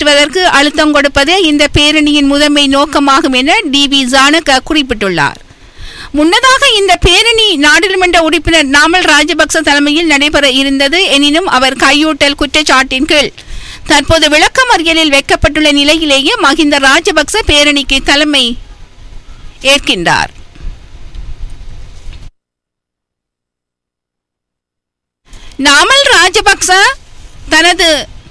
நிறைவேற்றுவதற்கு அழுத்தம் கொடுப்பதே இந்த பேரணியின் முதன்மை நோக்கமாகும் என டி வி ஜானக குறிப்பிட்டுள்ளார் முன்னதாக இந்த பேரணி நாடாளுமன்ற உறுப்பினர் நாமல் ராஜபக்ச தலைமையில் நடைபெற இருந்தது எனினும் அவர் கையூட்டல் குற்றச்சாட்டின் கீழ் தற்போது விளக்கமறியலில் வைக்கப்பட்டுள்ள நிலையிலேயே மஹிந்த ராஜபக்ச பேரணிக்கு தலைமை ஏற்கின்றார் நாமல் ராஜபக்ச தனது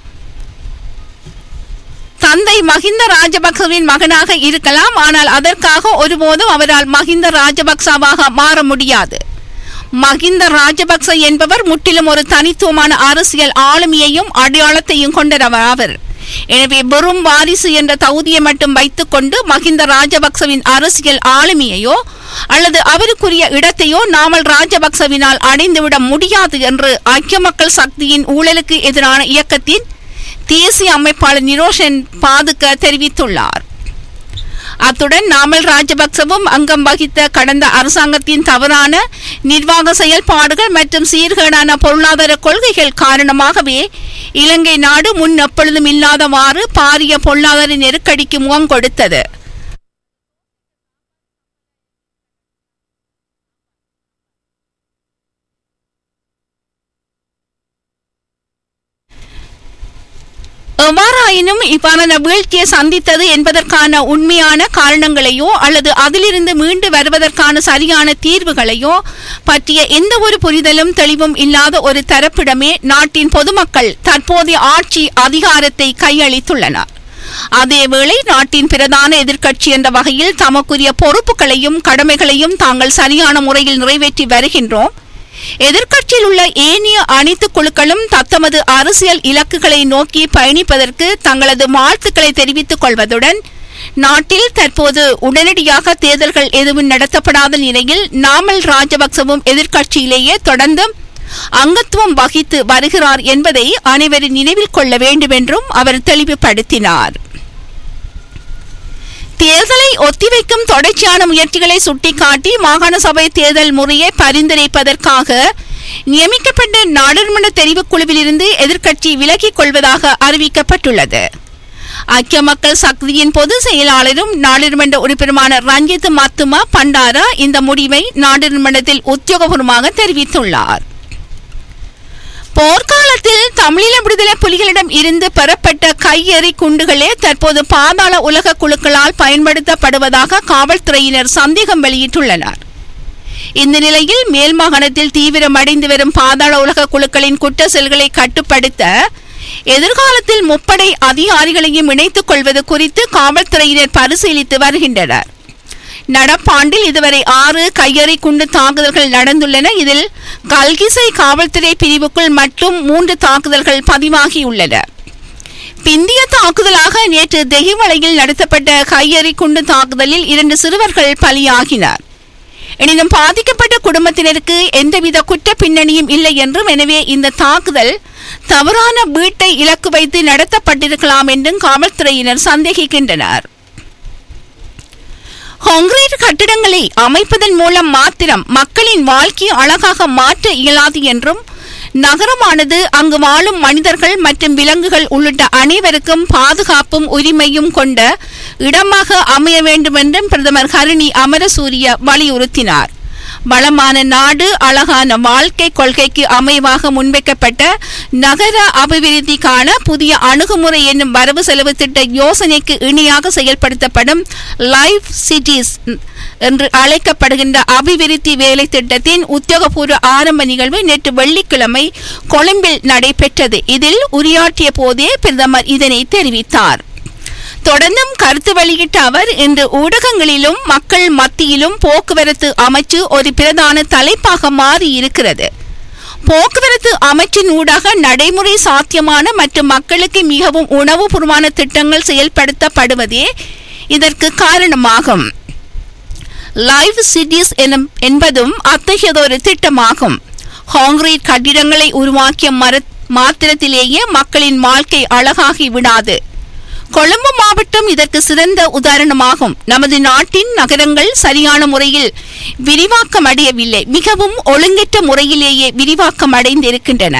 தந்தை மஹிந்த ராஜபக்சவின் மகனாக இருக்கலாம் ஆனால் அதற்காக ஒருபோதும் அவரால் மஹிந்த ராஜபக்சவாக மாற முடியாது மஹிந்த ராஜபக்ச என்பவர் முற்றிலும் ஒரு தனித்துவமான அரசியல் ஆளுமையையும் அடையாளத்தையும் கொண்டவர் அவர் எனவே வெறும் வாரிசு என்ற தகுதியை மட்டும் வைத்துக்கொண்டு மஹிந்த ராஜபக்சவின் அரசியல் ஆளுமையையோ அல்லது அவருக்குரிய இடத்தையோ நாமல் ராஜபக்சவினால் அடைந்துவிட முடியாது என்று ஐக்கிய மக்கள் சக்தியின் ஊழலுக்கு எதிரான இயக்கத்தின் தேசிய அமைப்பாளர் நிரோஷன் பாதுக்க தெரிவித்துள்ளார் அத்துடன் நாமல் ராஜபக்சவும் அங்கம் வகித்த கடந்த அரசாங்கத்தின் தவறான நிர்வாக செயல்பாடுகள் மற்றும் சீர்கேடான பொருளாதார கொள்கைகள் காரணமாகவே இலங்கை நாடு முன் எப்பொழுதும் இல்லாதவாறு பாரிய பொருளாதார நெருக்கடிக்கு முகம் கொடுத்தது எவ்வாறாயினும் இவ்வாறான வீழ்ச்சியை சந்தித்தது என்பதற்கான உண்மையான காரணங்களையோ அல்லது அதிலிருந்து மீண்டு வருவதற்கான சரியான தீர்வுகளையோ பற்றிய எந்த ஒரு புரிதலும் தெளிவும் இல்லாத ஒரு தரப்பிடமே நாட்டின் பொதுமக்கள் தற்போதைய ஆட்சி அதிகாரத்தை கையளித்துள்ளனர் அதேவேளை நாட்டின் பிரதான எதிர்க்கட்சி என்ற வகையில் தமக்குரிய பொறுப்புகளையும் கடமைகளையும் தாங்கள் சரியான முறையில் நிறைவேற்றி வருகின்றோம் எதிர்க்கட்சியில் உள்ள ஏனைய அனைத்து குழுக்களும் தத்தமது அரசியல் இலக்குகளை நோக்கி பயணிப்பதற்கு தங்களது வாழ்த்துக்களை தெரிவித்துக் கொள்வதுடன் நாட்டில் தற்போது உடனடியாக தேர்தல்கள் எதுவும் நடத்தப்படாத நிலையில் நாமல் ராஜபக்சவும் எதிர்க்கட்சியிலேயே தொடர்ந்து அங்கத்துவம் வகித்து வருகிறார் என்பதை அனைவரும் நினைவில் கொள்ள வேண்டும் என்றும் அவர் தெளிவுபடுத்தினார் தேர்தலை ஒத்திவைக்கும் தொடர்ச்சியான முயற்சிகளை சுட்டிக்காட்டி மாகாண சபை தேர்தல் முறையை பரிந்துரைப்பதற்காக நியமிக்கப்பட்ட நாடாளுமன்ற தெரிவுக்குழுவிலிருந்து எதிர்க்கட்சி விலகிக் கொள்வதாக அறிவிக்கப்பட்டுள்ளது ஐக்கிய மக்கள் சக்தியின் பொதுச் செயலாளரும் நாடாளுமன்ற உறுப்பினருமான ரஞ்சித் மத்துமா பண்டாரா இந்த முடிவை நாடாளுமன்றத்தில் உத்தியோகபூர்வமாக தெரிவித்துள்ளார் போர்க்காலத்தில் தமிழீழ விடுதலை புலிகளிடம் இருந்து பெறப்பட்ட கையெறி குண்டுகளே தற்போது பாதாள உலக குழுக்களால் பயன்படுத்தப்படுவதாக காவல்துறையினர் சந்தேகம் வெளியிட்டுள்ளனர் இந்த நிலையில் மேல் மாகாணத்தில் தீவிரமடைந்து வரும் பாதாள உலக குழுக்களின் குற்ற செயல்களை கட்டுப்படுத்த எதிர்காலத்தில் முப்படை அதிகாரிகளையும் இணைத்துக் கொள்வது குறித்து காவல்துறையினர் பரிசீலித்து வருகின்றனர் நடப்பாண்டில் இதுவரை ஆறு கையறை குண்டு தாக்குதல்கள் நடந்துள்ளன இதில் கல்கிசை காவல்துறை பிரிவுக்குள் மட்டும் மூன்று தாக்குதல்கள் பதிவாகியுள்ளன பிந்திய தாக்குதலாக நேற்று தெஹிவளையில் நடத்தப்பட்ட கையெறி குண்டு தாக்குதலில் இரண்டு சிறுவர்கள் பலியாகினர் எனினும் பாதிக்கப்பட்ட குடும்பத்தினருக்கு எந்தவித குற்ற பின்னணியும் இல்லை என்றும் எனவே இந்த தாக்குதல் தவறான வீட்டை இலக்கு வைத்து நடத்தப்பட்டிருக்கலாம் என்றும் காவல்துறையினர் சந்தேகிக்கின்றனர் கான்கிரீட் கட்டிடங்களை அமைப்பதன் மூலம் மாத்திரம் மக்களின் வாழ்க்கையை அழகாக மாற்ற இயலாது என்றும் நகரமானது அங்கு வாழும் மனிதர்கள் மற்றும் விலங்குகள் உள்ளிட்ட அனைவருக்கும் பாதுகாப்பும் உரிமையும் கொண்ட இடமாக அமைய வேண்டும் என்றும் பிரதமர் ஹரிணி அமரசூரிய வலியுறுத்தினார் வளமான நாடு அழகான வாழ்க்கை கொள்கைக்கு அமைவாக முன்வைக்கப்பட்ட நகர அபிவிருத்திக்கான புதிய அணுகுமுறை என்னும் வரவு செலவு திட்ட யோசனைக்கு இணையாக செயல்படுத்தப்படும் லைஃப் சிட்டிஸ் என்று அழைக்கப்படுகின்ற அபிவிருத்தி வேலை திட்டத்தின் உத்தியோகபூர்வ ஆரம்ப நிகழ்வு நேற்று வெள்ளிக்கிழமை கொழும்பில் நடைபெற்றது இதில் உரையாற்றிய போதே பிரதமர் இதனை தெரிவித்தார் தொடர்ந்தும் கருத்து வெளியிட்ட அவர் இன்று ஊடகங்களிலும் மக்கள் மத்தியிலும் போக்குவரத்து அமைச்சு ஒரு பிரதான தலைப்பாக மாறி இருக்கிறது போக்குவரத்து அமைச்சின் ஊடாக நடைமுறை சாத்தியமான மற்றும் மக்களுக்கு மிகவும் உணவுபூர்வமான திட்டங்கள் செயல்படுத்தப்படுவதே இதற்கு காரணமாகும் லைவ் சிட்டிஸ் எனும் என்பதும் அத்தகையதொரு திட்டமாகும் கான்கிரீட் கட்டிடங்களை உருவாக்கிய மர மாத்திரத்திலேயே மக்களின் வாழ்க்கை அழகாகி விடாது கொழும்பு மாவட்டம் இதற்கு சிறந்த உதாரணமாகும் நமது நாட்டின் நகரங்கள் சரியான முறையில் விரிவாக்கம் அடையவில்லை மிகவும் ஒழுங்கற்ற முறையிலேயே விரிவாக்கம் அடைந்திருக்கின்றன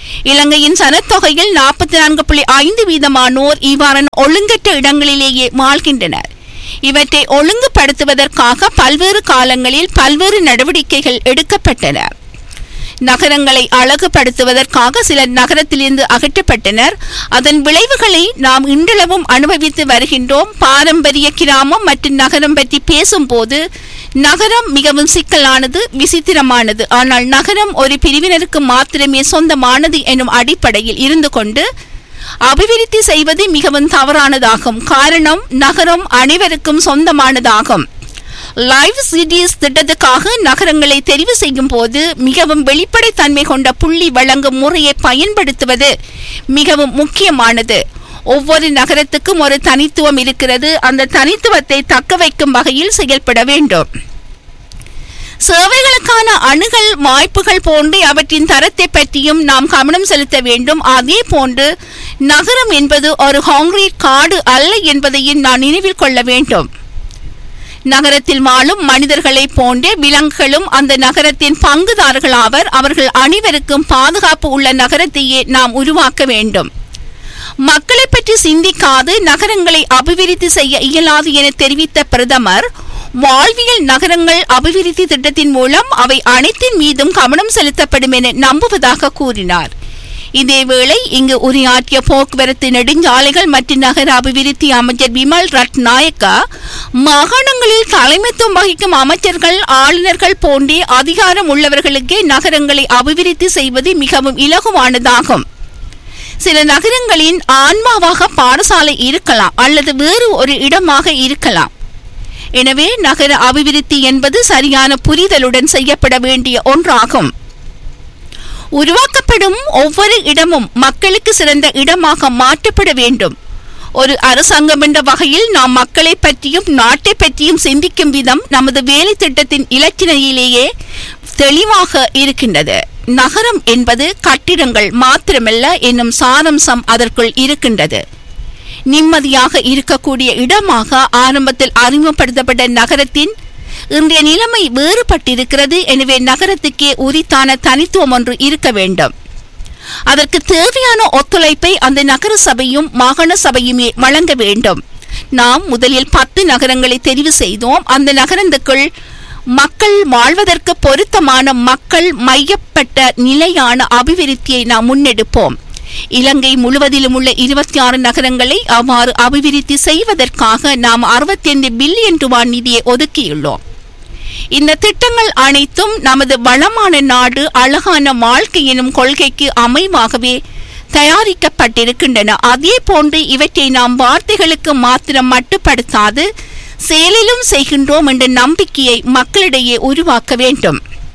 இலங்கையின் சனத்தொகையில் நாற்பத்தி நான்கு புள்ளி ஐந்து வீதமானோர் இவ்வாறான ஒழுங்கற்ற இடங்களிலேயே வாழ்கின்றனர் இவற்றை ஒழுங்குபடுத்துவதற்காக பல்வேறு காலங்களில் பல்வேறு நடவடிக்கைகள் எடுக்கப்பட்டன நகரங்களை அழகுபடுத்துவதற்காக சிலர் நகரத்திலிருந்து அகற்றப்பட்டனர் அதன் விளைவுகளை நாம் இன்றளவும் அனுபவித்து வருகின்றோம் பாரம்பரிய கிராமம் மற்றும் நகரம் பற்றி பேசும்போது நகரம் மிகவும் சிக்கலானது விசித்திரமானது ஆனால் நகரம் ஒரு பிரிவினருக்கு மாத்திரமே சொந்தமானது எனும் அடிப்படையில் இருந்து கொண்டு அபிவிருத்தி செய்வது மிகவும் தவறானதாகும் காரணம் நகரம் அனைவருக்கும் சொந்தமானதாகும் லைவ் சிட்டிஸ் திட்டத்துக்காக நகரங்களை தெரிவு செய்யும் போது மிகவும் வெளிப்படைத்தன்மை கொண்ட புள்ளி வழங்கும் முறையை பயன்படுத்துவது மிகவும் முக்கியமானது ஒவ்வொரு நகரத்துக்கும் ஒரு தனித்துவம் இருக்கிறது அந்த தனித்துவத்தை தக்க வைக்கும் வகையில் செயல்பட வேண்டும் சேவைகளுக்கான அணுகல் வாய்ப்புகள் போன்று அவற்றின் தரத்தை பற்றியும் நாம் கவனம் செலுத்த வேண்டும் அதே போன்று நகரம் என்பது ஒரு காங்கிரீட் காடு அல்ல என்பதையும் நான் நினைவில் கொள்ள வேண்டும் நகரத்தில் வாழும் மனிதர்களைப் போன்றே விலங்குகளும் அந்த நகரத்தின் பங்குதாரர்களாவர் அவர்கள் அனைவருக்கும் பாதுகாப்பு உள்ள நகரத்தையே நாம் உருவாக்க வேண்டும் மக்களை பற்றி சிந்திக்காது நகரங்களை அபிவிருத்தி செய்ய இயலாது என தெரிவித்த பிரதமர் வாழ்வியல் நகரங்கள் அபிவிருத்தி திட்டத்தின் மூலம் அவை அனைத்தின் மீதும் கவனம் செலுத்தப்படும் என நம்புவதாக கூறினார் இதேவேளை இங்கு உரையாற்றிய போக்குவரத்து நெடுஞ்சாலைகள் மற்றும் நகர அபிவிருத்தி அமைச்சர் விமல் ரட்நாயக்கா மாகாணங்களில் தலைமைத்துவம் வகிக்கும் அமைச்சர்கள் ஆளுநர்கள் போன்றே அதிகாரம் உள்ளவர்களுக்கே நகரங்களை அபிவிருத்தி செய்வது மிகவும் இலகுவானதாகும் சில நகரங்களின் ஆன்மாவாக பாடசாலை இருக்கலாம் அல்லது வேறு ஒரு இடமாக இருக்கலாம் எனவே நகர அபிவிருத்தி என்பது சரியான புரிதலுடன் செய்யப்பட வேண்டிய ஒன்றாகும் உருவாக்கப்படும் ஒவ்வொரு இடமும் மக்களுக்கு சிறந்த இடமாக மாற்றப்பட வேண்டும் ஒரு அரசாங்கம் என்ற வகையில் நாம் மக்களை பற்றியும் நாட்டை பற்றியும் சிந்திக்கும் விதம் நமது வேலை திட்டத்தின் இலக்கினையிலேயே தெளிவாக இருக்கின்றது நகரம் என்பது கட்டிடங்கள் மாத்திரமல்ல என்னும் சாரம்சம் அதற்குள் இருக்கின்றது நிம்மதியாக இருக்கக்கூடிய இடமாக ஆரம்பத்தில் அறிமுகப்படுத்தப்பட்ட நகரத்தின் இன்றைய நிலைமை வேறுபட்டிருக்கிறது எனவே நகரத்துக்கே உரித்தான தனித்துவம் ஒன்று இருக்க வேண்டும் அதற்கு தேவையான ஒத்துழைப்பை அந்த நகர சபையும் மாகாண சபையுமே வழங்க வேண்டும் நாம் முதலில் பத்து நகரங்களை தெரிவு செய்தோம் அந்த நகரத்துக்குள் மக்கள் வாழ்வதற்கு பொருத்தமான மக்கள் மையப்பட்ட நிலையான அபிவிருத்தியை நாம் முன்னெடுப்போம் இலங்கை முழுவதிலும் உள்ள இருபத்தி ஆறு நகரங்களை அவ்வாறு அபிவிருத்தி செய்வதற்காக நாம் அறுபத்தி ஐந்து பில்லியன் ரூபாய் நிதியை ஒதுக்கியுள்ளோம் இந்த திட்டங்கள் அனைத்தும் நமது வளமான நாடு அழகான வாழ்க்கை எனும் கொள்கைக்கு அமைவாகவே தயாரிக்கப்பட்டிருக்கின்றன அதே போன்று இவற்றை நாம் வார்த்தைகளுக்கு மாத்திரம் மட்டுப்படுத்தாது செயலிலும் செய்கின்றோம் என்ற நம்பிக்கையை மக்களிடையே உருவாக்க வேண்டும்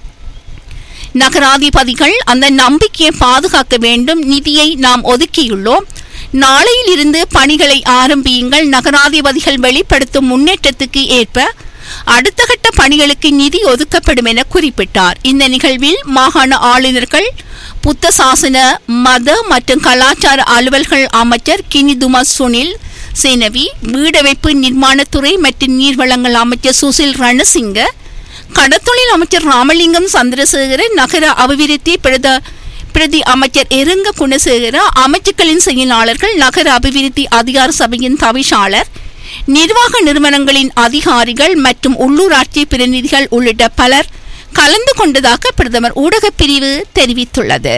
நகராதிபதிகள் அந்த நம்பிக்கையை பாதுகாக்க வேண்டும் நிதியை நாம் ஒதுக்கியுள்ளோம் நாளையிலிருந்து பணிகளை ஆரம்பியுங்கள் நகராதிபதிகள் வெளிப்படுத்தும் முன்னேற்றத்துக்கு ஏற்ப அடுத்த கட்ட பணிகளுக்கு நிதி ஒதுக்கப்படும் என குறிப்பிட்டார் இந்த நிகழ்வில் மாகாண ஆளுநர்கள் புத்த சாசன மத மற்றும் கலாச்சார அலுவல்கள் அமைச்சர் கினிதுமா சுனில் சேனவி வீடமைப்பு நிர்மாணத்துறை மற்றும் நீர்வளங்கள் அமைச்சர் சுசில் ரணசிங்க கடத்தொழில் அமைச்சர் ராமலிங்கம் சந்திரசேகரன் நகர அபிவிருத்தி பிரத பிரதி அமைச்சர் எருங்க குணசேகர அமைச்சுக்களின் செயலாளர்கள் நகர அபிவிருத்தி அதிகார சபையின் தவிசாளர் நிர்வாக நிறுவனங்களின் அதிகாரிகள் மற்றும் உள்ளூராட்சி பிரதிநிதிகள் உள்ளிட்ட பலர் கலந்து கொண்டதாக பிரதமர் ஊடகப் பிரிவு தெரிவித்துள்ளது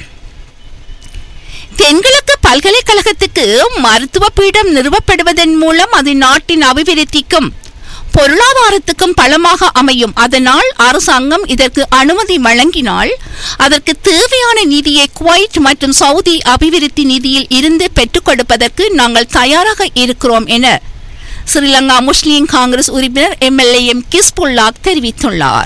தென்கிழக்கு பல்கலைக்கழகத்துக்கு மருத்துவ பீடம் நிறுவப்படுவதன் மூலம் அது நாட்டின் அபிவிருத்திக்கும் பொருளாதாரத்துக்கும் பலமாக அமையும் அதனால் அரசாங்கம் இதற்கு அனுமதி வழங்கினால் அதற்கு தேவையான நிதியை குவைட் மற்றும் சவுதி அபிவிருத்தி நிதியில் இருந்து பெற்றுக் கொடுப்பதற்கு நாங்கள் தயாராக இருக்கிறோம் என ஸ்ரீலங்கா முஸ்லிம் காங்கிரஸ் உறுப்பினர் எம்எல்ஏ எம் கிஸ்புல்லாக் தெரிவித்துள்ளார்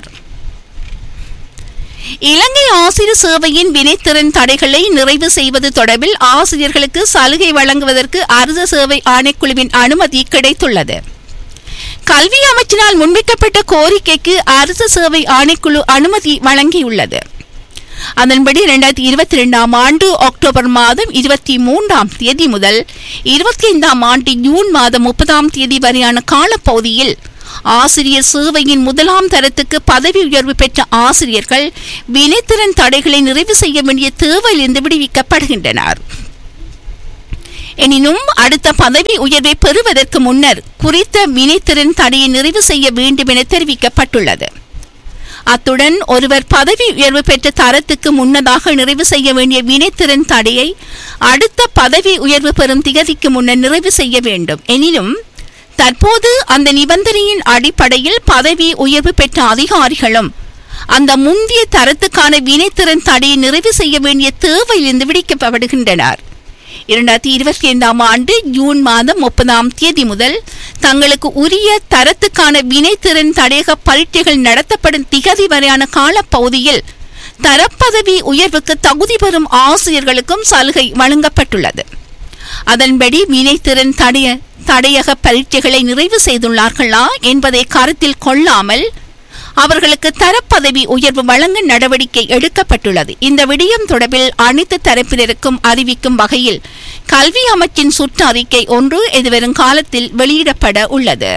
இலங்கை ஆசிரியர் சேவையின் வினைத்திறன் தடைகளை நிறைவு செய்வது தொடர்பில் ஆசிரியர்களுக்கு சலுகை வழங்குவதற்கு அரசு சேவை ஆணைக்குழுவின் அனுமதி கிடைத்துள்ளது கல்வி அமைச்சினால் முன்வைக்கப்பட்ட கோரிக்கைக்கு அரசு சேவை ஆணைக்குழு அனுமதி வழங்கியுள்ளது அதன்படி இரண்டாயிரத்தி இருபத்தி ரெண்டாம் ஆண்டு அக்டோபர் மாதம் இருபத்தி மூன்றாம் தேதி முதல் இருபத்தி ஐந்தாம் ஆண்டு ஜூன் மாதம் முப்பதாம் தேதி வரையான காலப்பகுதியில் ஆசிரியர் சேவையின் முதலாம் தரத்துக்கு பதவி உயர்வு பெற்ற ஆசிரியர்கள் வினைத்திறன் தடைகளை நிறைவு செய்ய வேண்டிய தேவையிலிருந்து விடுவிக்கப்படுகின்றனர் எனினும் அடுத்த பதவி உயர்வை பெறுவதற்கு முன்னர் குறித்த வினைத்திறன் தடையை நிறைவு செய்ய வேண்டும் என தெரிவிக்கப்பட்டுள்ளது அத்துடன் ஒருவர் பதவி உயர்வு பெற்ற தரத்துக்கு முன்னதாக நிறைவு செய்ய வேண்டிய வினைத்திறன் தடையை அடுத்த பதவி உயர்வு பெறும் திகதிக்கு முன்னர் நிறைவு செய்ய வேண்டும் எனினும் தற்போது அந்த நிபந்தனையின் அடிப்படையில் பதவி உயர்வு பெற்ற அதிகாரிகளும் அந்த முந்தைய தரத்துக்கான வினைத்திறன் தடையை நிறைவு செய்ய வேண்டிய தேவையிலிருந்து விடுவிக்கப்படுகின்றனர் இரண்டாயிரத்தி இருபத்தி ஐந்தாம் ஆண்டு ஜூன் மாதம் முப்பதாம் தேதி முதல் தங்களுக்கு உரிய தரத்துக்கான வினைத்திறன் தடையக பரீட்சைகள் நடத்தப்படும் திகதி வரையான காலப்பகுதியில் தரப்பதவி உயர்வுக்கு தகுதி பெறும் ஆசிரியர்களுக்கும் சலுகை வழங்கப்பட்டுள்ளது அதன்படி வினைத்திறன் தடைய தடையக பரீட்சைகளை நிறைவு செய்துள்ளார்களா என்பதை கருத்தில் கொள்ளாமல் அவர்களுக்கு தரப்பதவி உயர்வு வழங்க நடவடிக்கை எடுக்கப்பட்டுள்ளது இந்த விடயம் தொடர்பில் அனைத்து தரப்பினருக்கும் அறிவிக்கும் வகையில் கல்வி அமைச்சின் சுற்று அறிக்கை ஒன்று எதிர்வரும் காலத்தில் வெளியிடப்பட உள்ளது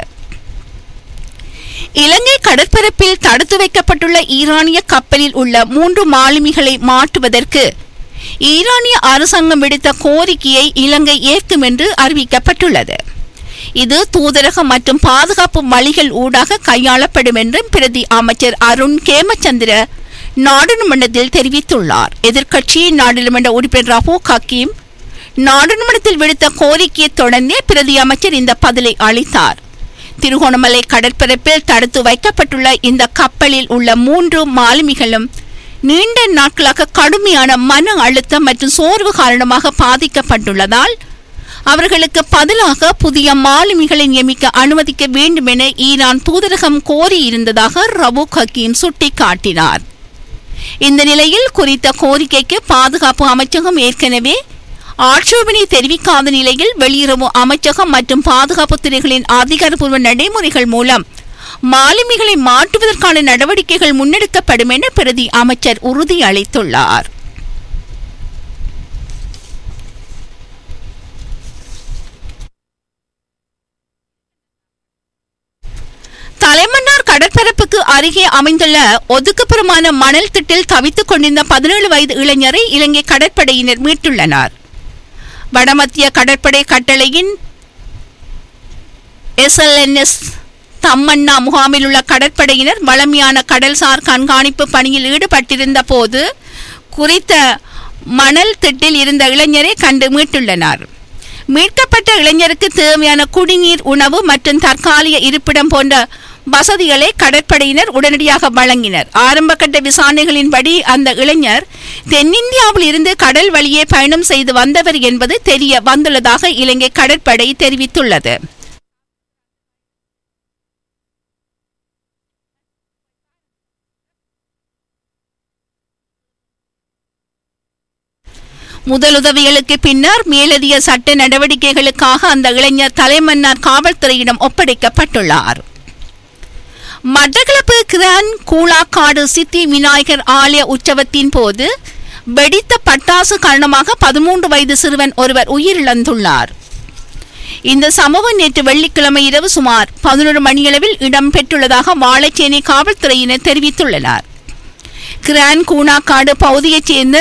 இலங்கை கடற்பரப்பில் தடுத்து வைக்கப்பட்டுள்ள ஈரானிய கப்பலில் உள்ள மூன்று மாலுமிகளை மாற்றுவதற்கு ஈரானிய அரசாங்கம் விடுத்த கோரிக்கையை இலங்கை ஏற்கும் என்று அறிவிக்கப்பட்டுள்ளது இது தூதரக மற்றும் பாதுகாப்பு வழிகள் ஊடாக கையாளப்படும் என்றும் பிரதி அமைச்சர் அருண் கேமச்சந்திர நாடாளுமன்றத்தில் தெரிவித்துள்ளார் எதிர்க்கட்சி நாடாளுமன்ற உறுப்பினர் ரஹூ ஹக்கீம் நாடாளுமன்றத்தில் விடுத்த கோரிக்கையை தொடர்ந்தே பிரதி அமைச்சர் இந்த பதிலை அளித்தார் திருகோணமலை கடற்பரப்பில் தடுத்து வைக்கப்பட்டுள்ள இந்த கப்பலில் உள்ள மூன்று மாலுமிகளும் நீண்ட நாட்களாக கடுமையான மன அழுத்தம் மற்றும் சோர்வு காரணமாக பாதிக்கப்பட்டுள்ளதால் அவர்களுக்கு பதிலாக புதிய மாலுமிகளை நியமிக்க அனுமதிக்க வேண்டும் என ஈரான் தூதரகம் கோரியிருந்ததாக ரபு ஹக்கீம் சுட்டிக்காட்டினார் இந்த நிலையில் குறித்த கோரிக்கைக்கு பாதுகாப்பு அமைச்சகம் ஏற்கனவே ஆட்சேபனை தெரிவிக்காத நிலையில் வெளியுறவு அமைச்சகம் மற்றும் பாதுகாப்பு துறைகளின் அதிகாரப்பூர்வ நடைமுறைகள் மூலம் மாலுமிகளை மாற்றுவதற்கான நடவடிக்கைகள் முன்னெடுக்கப்படும் என பிரதி அமைச்சர் உறுதியளித்துள்ளார் தலைமன்னார் கடற்பரப்புக்கு அருகே அமைந்துள்ள ஒதுக்குப்புறமான மணல் திட்டில் தவித்துக் கொண்டிருந்த பதினேழு வயது இளைஞரை இலங்கை கடற்படையினர் மீட்டுள்ளனர் வடமத்திய கடற்படை கட்டளையின் எஸ்எல்என்எஸ் தம்மண்ணா முகாமில் உள்ள கடற்படையினர் வளமையான கடல்சார் கண்காணிப்பு பணியில் ஈடுபட்டிருந்த போது குறித்த மணல் திட்டில் இருந்த இளைஞரை கண்டு மீட்டுள்ளனர் மீட்கப்பட்ட இளைஞருக்கு தேவையான குடிநீர் உணவு மற்றும் தற்காலிக இருப்பிடம் போன்ற வசதிகளை கடற்படையினர் உடனடியாக வழங்கினர் ஆரம்பகட்ட விசாரணைகளின்படி அந்த இளைஞர் தென்னிந்தியாவில் இருந்து கடல் வழியே பயணம் செய்து வந்தவர் என்பது தெரிய வந்துள்ளதாக இலங்கை கடற்படை தெரிவித்துள்ளது முதலுதவிகளுக்கு பின்னர் மேலதிக சட்ட நடவடிக்கைகளுக்காக அந்த இளைஞர் தலைமன்னார் காவல்துறையிடம் ஒப்படைக்கப்பட்டுள்ளார் மட்டக்களப்பு கிரான் கூலாக்காடு சித்தி விநாயகர் ஆலய உற்சவத்தின் போது வெடித்த பட்டாசு காரணமாக பதிமூன்று வயது சிறுவன் ஒருவர் உயிரிழந்துள்ளார் இந்த சம்பவம் நேற்று வெள்ளிக்கிழமை இரவு சுமார் பதினொரு மணியளவில் இடம்பெற்றுள்ளதாக வாழைச்சேனை காவல்துறையினர் தெரிவித்துள்ளனர் கிரான் கூனாக்காடு பகுதியைச் சேர்ந்த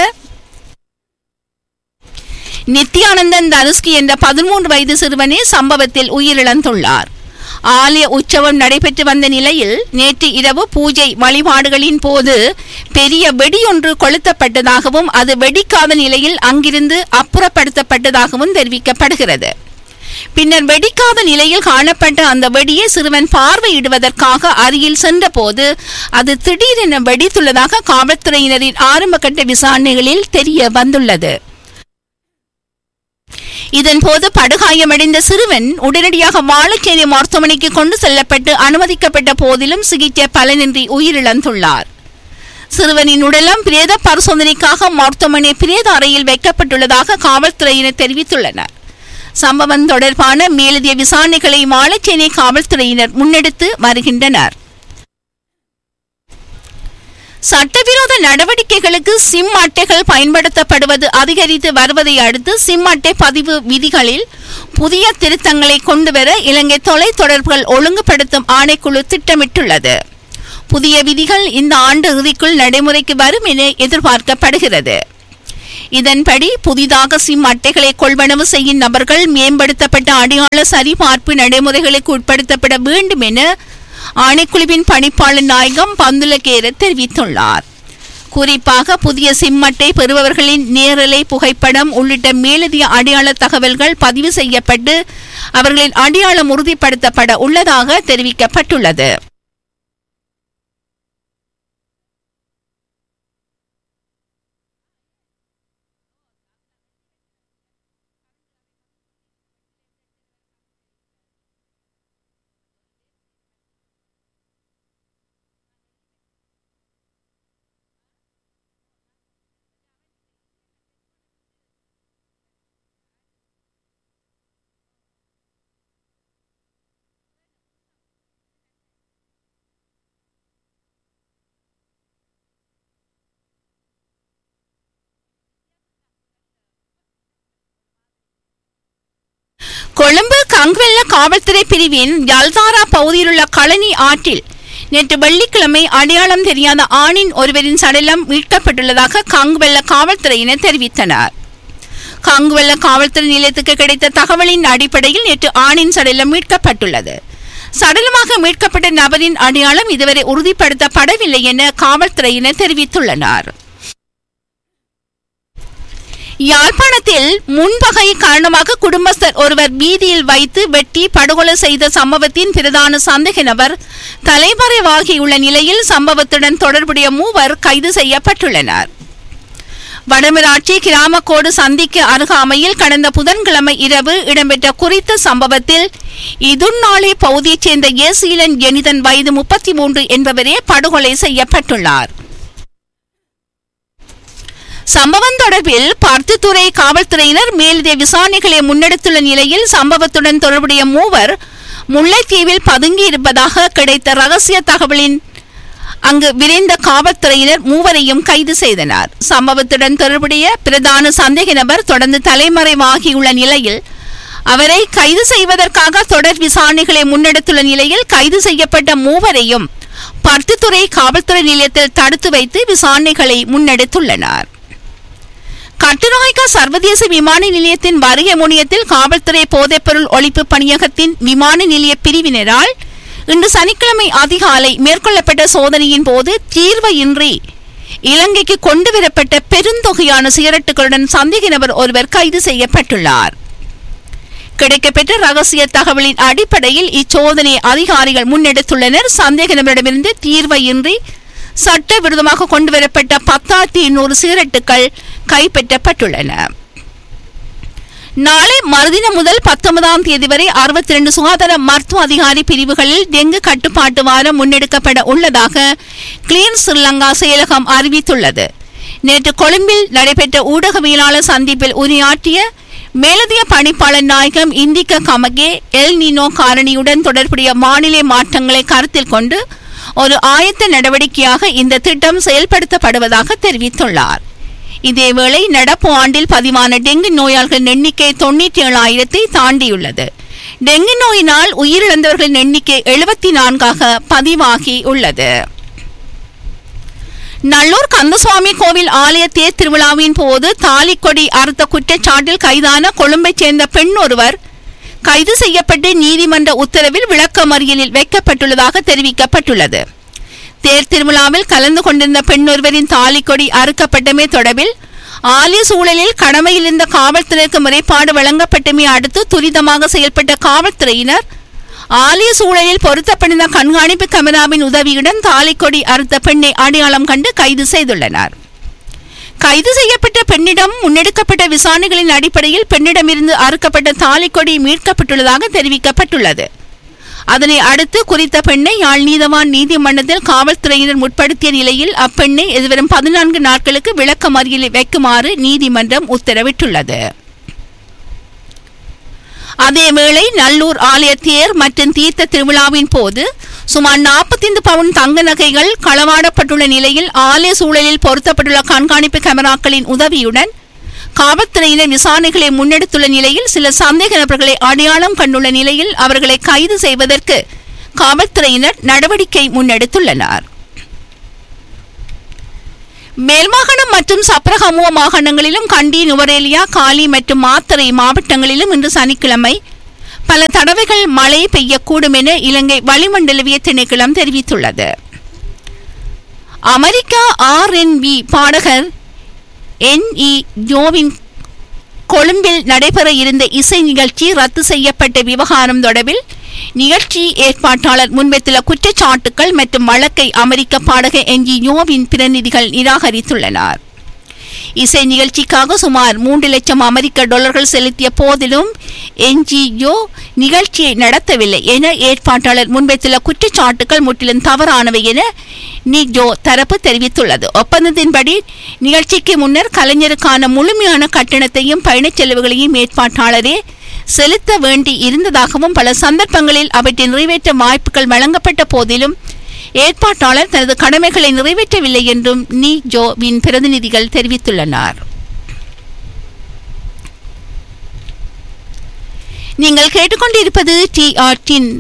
நித்யானந்தன் தனுஷ்கி என்ற பதிமூன்று வயது சிறுவனே சம்பவத்தில் உயிரிழந்துள்ளார் ஆலய உற்சவம் நடைபெற்று வந்த நிலையில் நேற்று இரவு பூஜை வழிபாடுகளின் போது பெரிய வெடியொன்று கொளுத்தப்பட்டதாகவும் அது வெடிக்காத நிலையில் அங்கிருந்து அப்புறப்படுத்தப்பட்டதாகவும் தெரிவிக்கப்படுகிறது பின்னர் வெடிக்காத நிலையில் காணப்பட்ட அந்த வெடியை சிறுவன் பார்வையிடுவதற்காக அருகில் சென்றபோது அது திடீரென வெடித்துள்ளதாக காவல்துறையினரின் ஆரம்பகட்ட விசாரணைகளில் தெரிய வந்துள்ளது இதன்போது படுகாயமடைந்த சிறுவன் உடனடியாக வாழைச்சேனை மருத்துவமனைக்கு கொண்டு செல்லப்பட்டு அனுமதிக்கப்பட்ட போதிலும் சிகிச்சை பலனின்றி உயிரிழந்துள்ளார் சிறுவனின் உடலம் பிரேத பரிசோதனைக்காக மருத்துவமனை பிரேத அறையில் வைக்கப்பட்டுள்ளதாக காவல்துறையினர் தெரிவித்துள்ளனர் சம்பவம் தொடர்பான மேலதிக விசாரணைகளை வாழைச்சேனை காவல்துறையினர் முன்னெடுத்து வருகின்றனர் சட்டவிரோத நடவடிக்கைகளுக்கு சிம் அட்டைகள் பயன்படுத்தப்படுவது அதிகரித்து வருவதை அடுத்து சிம் அட்டை பதிவு விதிகளில் புதிய திருத்தங்களை கொண்டுவர இலங்கை தொலைத்தொடர்புகள் ஒழுங்குபடுத்தும் ஆணைக்குழு திட்டமிட்டுள்ளது புதிய விதிகள் இந்த ஆண்டு இறுதிக்குள் நடைமுறைக்கு வரும் என எதிர்பார்க்கப்படுகிறது இதன்படி புதிதாக சிம் அட்டைகளை கொள்வனவு செய்யும் நபர்கள் மேம்படுத்தப்பட்ட அடையாள சரிபார்ப்பு நடைமுறைகளுக்கு உட்படுத்தப்பட வேண்டும் என ஆணைக்குழுவின் பணிப்பாளர் நாயகம் பந்துலகேர தெரிவித்துள்ளார் குறிப்பாக புதிய சிம் அட்டை பெறுபவர்களின் நேரலை புகைப்படம் உள்ளிட்ட மேலதிக அடையாள தகவல்கள் பதிவு செய்யப்பட்டு அவர்களின் அடையாளம் உறுதிப்படுத்தப்பட உள்ளதாக தெரிவிக்கப்பட்டுள்ளது கொழும்பு கங்வெல்ல காவல்துறை பிரிவின் யல்தாரா பகுதியிலுள்ள களனி ஆற்றில் நேற்று வெள்ளிக்கிழமை அடையாளம் தெரியாத ஆணின் ஒருவரின் சடலம் மீட்கப்பட்டுள்ளதாக கங்குவெல்ல காவல்துறையினர் தெரிவித்தனர் கங்குவெல்ல காவல்துறை நிலையத்துக்கு கிடைத்த தகவலின் அடிப்படையில் நேற்று ஆணின் சடலம் மீட்கப்பட்டுள்ளது சடலமாக மீட்கப்பட்ட நபரின் அடையாளம் இதுவரை உறுதிப்படுத்தப்படவில்லை என காவல்துறையினர் தெரிவித்துள்ளனர் யாழ்ப்பாணத்தில் முன்பகை காரணமாக குடும்பஸ்தர் ஒருவர் வீதியில் வைத்து வெட்டி படுகொலை செய்த சம்பவத்தின் பிரதான சந்தேக நபர் தலைமறைவாகியுள்ள நிலையில் சம்பவத்துடன் தொடர்புடைய மூவர் கைது செய்யப்பட்டுள்ளனர் வடமராட்சி கிராமக்கோடு சந்திக்கு அருகாமையில் கடந்த புதன்கிழமை இரவு இடம்பெற்ற குறித்த சம்பவத்தில் இதுநாளே பகுதியைச் சேர்ந்த ஏசீலன் எனிதன் வயது முப்பத்தி மூன்று என்பவரே படுகொலை செய்யப்பட்டுள்ளார் சம்பவம் தொடர்பில் பருத்தித்துறை காவல்துறையினர் மேலதிக விசாரணைகளை முன்னெடுத்துள்ள நிலையில் சம்பவத்துடன் தொடர்புடைய மூவர் முல்லைத்தீவில் பதுங்கியிருப்பதாக கிடைத்த ரகசிய தகவலின் அங்கு விரைந்த காவல்துறையினர் மூவரையும் கைது செய்தனர் சம்பவத்துடன் தொடர்புடைய பிரதான சந்தேக நபர் தொடர்ந்து தலைமறைவாகியுள்ள நிலையில் அவரை கைது செய்வதற்காக தொடர் விசாரணைகளை முன்னெடுத்துள்ள நிலையில் கைது செய்யப்பட்ட மூவரையும் பருத்தித்துறை காவல்துறை நிலையத்தில் தடுத்து வைத்து விசாரணைகளை முன்னெடுத்துள்ளனர் கட்டுநாயக்கா சர்வதேச விமான நிலையத்தின் வருகை முனையத்தில் காவல்துறை போதைப்பொருள் ஒழிப்பு பணியகத்தின் விமான நிலைய பிரிவினரால் இன்று சனிக்கிழமை அதிகாலை மேற்கொள்ளப்பட்ட சோதனையின் போது தீர்வையின்றி இலங்கைக்கு கொண்டு வரப்பட்ட பெருந்தொகையான சிகரெட்டுகளுடன் சந்தேக நபர் ஒருவர் கைது செய்யப்பட்டுள்ளார் கிடைக்கப்பெற்ற ரகசிய தகவலின் அடிப்படையில் இச்சோதனை அதிகாரிகள் முன்னெடுத்துள்ளனர் சந்தேக நபரிடமிருந்து தீர்வையின்றி சட்டவிரோதமாக கொண்டுவரப்பட்ட பத்தாயிரத்தி எண்ணூறு சிகரெட்டுகள் கைப்பற்றப்பட்டுள்ளன நாளை மறுதினம் முதல் பத்தொன்பதாம் தேதி வரை அறுபத்தி ரெண்டு சுகாதார மருத்துவ அதிகாரி பிரிவுகளில் டெங்கு கட்டுப்பாட்டு வாரம் முன்னெடுக்கப்பட உள்ளதாக கிளீன் ஸ்ரீலங்கா செயலகம் அறிவித்துள்ளது நேற்று கொழும்பில் நடைபெற்ற ஊடகவியலாளர் சந்திப்பில் உரையாற்றிய மேலதிக பணிப்பாளர் நாயகம் இந்திக்க கமகே எல் நினோ காரணியுடன் தொடர்புடைய வானிலை மாற்றங்களை கருத்தில் கொண்டு ஒரு ஆயத்த நடவடிக்கையாக இந்த திட்டம் செயல்படுத்தப்படுவதாக தெரிவித்துள்ளார் இதேவேளை நடப்பு ஆண்டில் பதிவான டெங்கு நோயாளர்களின் எண்ணிக்கை தொண்ணூற்றி ஏழாயிரத்தை தாண்டியுள்ளது டெங்கு நோயினால் உயிரிழந்தவர்களின் எண்ணிக்கை எழுபத்தி நான்காக பதிவாகி உள்ளது நல்லூர் கந்தசுவாமி கோவில் ஆலய தேர் திருவிழாவின் போது தாலிக்கொடி அறுத்த குற்றச்சாட்டில் கைதான கொழும்பைச் சேர்ந்த பெண் ஒருவர் கைது செய்யப்பட்டு நீதிமன்ற உத்தரவில் விளக்கமறியலில் வைக்கப்பட்டுள்ளதாக தெரிவிக்கப்பட்டுள்ளது தேர் திருவிழாவில் கலந்து கொண்டிருந்த பெண் ஒருவரின் தாலிக்கொடி அறுக்கப்பட்டமே தொடர்பில் ஆலய சூழலில் கடமையில் இருந்த காவல்துறைக்கு முறைப்பாடு வழங்கப்பட்டமே அடுத்து துரிதமாக செயல்பட்ட காவல்துறையினர் ஆலய சூழலில் பொருத்தப்பட்டிருந்த கண்காணிப்பு கேமராவின் உதவியுடன் தாலிக்கொடி அறுத்த பெண்ணை அடையாளம் கண்டு கைது செய்துள்ளனர் கைது செய்யப்பட்ட பெண்ணிடம் முன்னெடுக்கப்பட்ட விசாரணைகளின் அடிப்படையில் பெண்ணிடமிருந்து அறுக்கப்பட்ட தாலிக்கொடி மீட்கப்பட்டுள்ளதாக தெரிவிக்கப்பட்டுள்ளது அதனை அடுத்து குறித்த பெண்ணை யாழ் நீதவான் நீதிமன்றத்தில் காவல்துறையினர் முற்படுத்திய நிலையில் அப்பெண்ணை எதிர்வரும் பதினான்கு நாட்களுக்கு விளக்க மறியலில் வைக்குமாறு நீதிமன்றம் உத்தரவிட்டுள்ளது அதேவேளை நல்லூர் ஆலய தேர் மற்றும் தீர்த்த திருவிழாவின் போது சுமார் 45 பவுன் தங்க நகைகள் களவாடப்பட்டுள்ள நிலையில் ஆலய சூழலில் பொருத்தப்பட்டுள்ள கண்காணிப்பு கேமராக்களின் உதவியுடன் காவல்துறையினர் விசாரணைகளை முன்னெடுத்துள்ள நிலையில் சில சந்தேக நபர்களை அடையாளம் கண்டுள்ள நிலையில் அவர்களை கைது செய்வதற்கு காவல்துறையினர் நடவடிக்கை முன்னெடுத்துள்ளனர் மேல்மாகாணம் மற்றும் சப்ரகமுவ மாகாணங்களிலும் கண்டி நுவரேலியா காலி மற்றும் மாத்தறை மாவட்டங்களிலும் இன்று சனிக்கிழமை பல தடவைகள் மழை பெய்யக்கூடும் என இலங்கை வளிமண்டலவிய திணைக்களம் தெரிவித்துள்ளது அமெரிக்கா ஆர்என்பி பாடகர் என்இ ஜோவின் கொழும்பில் நடைபெற இருந்த இசை நிகழ்ச்சி ரத்து செய்யப்பட்ட விவகாரம் தொடர்பில் நிகழ்ச்சி ஏற்பாட்டாளர் முன்வைத்துள்ள குற்றச்சாட்டுகள் மற்றும் வழக்கை அமெரிக்க பாடக என்ஜிஓவின் பிரதிநிதிகள் நிராகரித்துள்ளனர் இசை நிகழ்ச்சிக்காக சுமார் மூன்று லட்சம் அமெரிக்க டாலர்கள் செலுத்திய போதிலும் என்ஜிஓ நிகழ்ச்சியை நடத்தவில்லை என ஏற்பாட்டாளர் முன்வைத்துள்ள குற்றச்சாட்டுகள் முற்றிலும் தவறானவை என நிஜோ தரப்பு தெரிவித்துள்ளது ஒப்பந்தத்தின்படி நிகழ்ச்சிக்கு முன்னர் கலைஞருக்கான முழுமையான கட்டணத்தையும் பயணச் செலவுகளையும் ஏற்பாட்டாளரே செலுத்த வேண்டி இருந்ததாகவும் பல சந்தர்ப்பங்களில் அவற்றை நிறைவேற்ற வாய்ப்புகள் வழங்கப்பட்ட போதிலும் ஏற்பாட்டாளர் தனது கடமைகளை நிறைவேற்றவில்லை என்றும் நீ ஜோவின் பிரதிநிதிகள் தெரிவித்துள்ளனர் நீங்கள் கேட்டுக்கொண்டிருப்பது டிஆர்டின்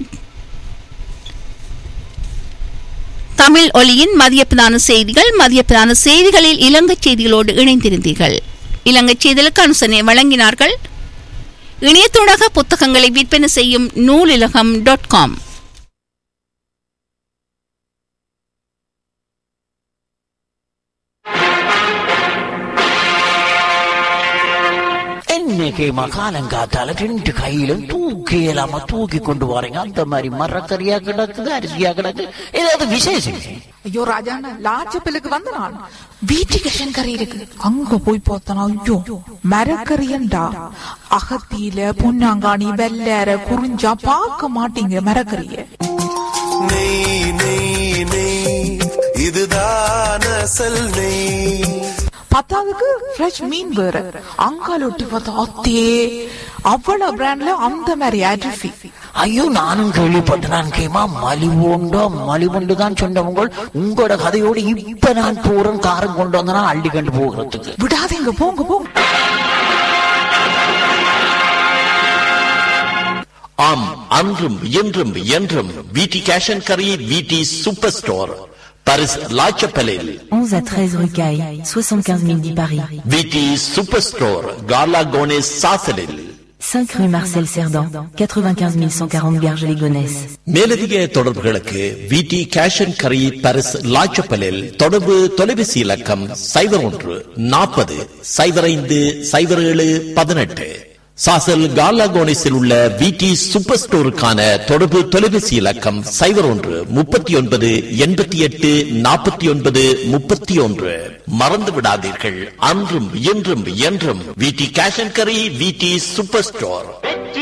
தமிழ் ஒலியின் மதிய பிரதான செய்திகள் மதிய பிரதான செய்திகளில் இலங்கை செய்திகளோடு இணைந்திருந்தீர்கள் இலங்கை செய்திகளுக்கு அனுசரணை வழங்கினார்கள் இணையத்தூடாக புத்தகங்களை விற்பனை செய்யும் நூலிலகம் டாட் காம் இன்னைக்கு மகாலங்காத்தால ரெண்டு கையிலும் தூக்கி இல்லாம தூக்கி கொண்டு வரீங்க அந்த மாதிரி மரக்கறியா கிடக்குது அரிசியா கிடக்கு ஏதாவது விசேஷம் ஐயோ ராஜாண்ணா லாச்சப்பிலுக்கு வந்த நான் வீட்டுக்கு கறி இருக்கு அங்க போய் பார்த்தனா ஐயோ மரக்கறியண்டா அகத்தியில பொன்னாங்காணி வெள்ளேற குறிஞ்சா பார்க்க மாட்டீங்க மரக்கறிய நெய் நெய் நெய் இதுதான் அசல் நெய் பத்தாவதுக்கு ஃப்ரெஷ் மீன் வேற அங்கால ஒட்டி பார்த்தா அத்தே அவ்வளவு பிராண்ட்ல அந்த மாதிரி அரிசி ஐயோ நானும் கேள்விப்பட்டேன் நான் கேமா மலிவுண்டோ மலிவுண்டு தான் சொன்னவங்க உங்களோட கதையோடு இப்ப நான் போறேன் காரம் கொண்டு வந்தனா அள்ளி கண்டு போகிறதுக்கு விடாதீங்க போங்க போங்க ஆம் அன்றும் இன்றும் என்றும் விடி கேஷ் அண்ட் கரி விடி சூப்பர் ஸ்டோர் பரிஸ் லாச்சப்பலில் 11 à 13 rue Caille, 75 010 Paris. விடி சூப்பர் ஸ்டோர் காலா கோனேஸ் சாசலில் 5 rue Marcel Cerdan, 95 140 Garges-les-Gonesse. மேலதிக தொடர்புகளுக்கு விடி கேஷ் அண்ட் கரி பரிஸ் லாச்சப்பலில் தொடர்பு தொலைபேசி இலக்கம் சைபர் ஒன்று நாற்பது சைபர் ஐந்து சைபர் ஏழு பதினெட்டு சாசல் காலாகோனிஸில் உள்ள விடி சூப்பர் ஸ்டோருக்கான தொடர்பு தொலைபேசி இலக்கம் சைபர் ஒன்று முப்பத்தி ஒன்பது எண்பத்தி எட்டு நாற்பத்தி ஒன்பது முப்பத்தி ஒன்று மறந்து விடாதீர்கள் அன்றும் இன்றும் என்றும் விடி கேஷ் அண்ட் கரி விடி சூப்பர் ஸ்டோர்